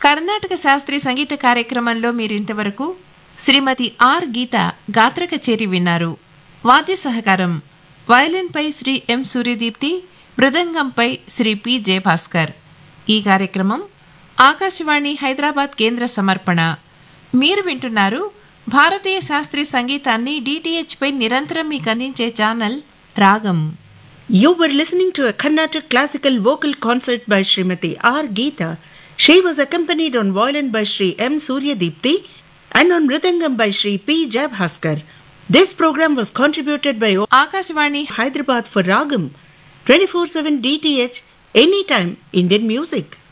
కర్ణాటక శాస్త్రీయ సంగీత కార్యక్రమంలో మీరింతవరకు శ్రీమతి ఆర్ గీత గాత్ర కచేరి విన్నారు వాద్య సహకారం వయలిన్పై శ్రీ ఎం సూర్యదీప్తి మృదంగంపై శ్రీ పి జయభాస్కర్ ఈ కార్యక్రమం ఆకాశవాణి హైదరాబాద్ కేంద్ర సమర్పణ మీరు వింటున్నారు భారతీయ శాస్త్రీయ సంగీతాన్ని డిటిహెచ్ పై నిరంతరం మీకు అందించే ఛానల్ రాగం You were listening to a Carnatic classical vocal concert by Srimati R. Geeta. She was accompanied on violin by Sri M. Suryadipti and on mridangam by Sri P. Jabhaskar. This program was contributed by Akashvani Hyderabad for Ragam 24/7 DTH anytime Indian music.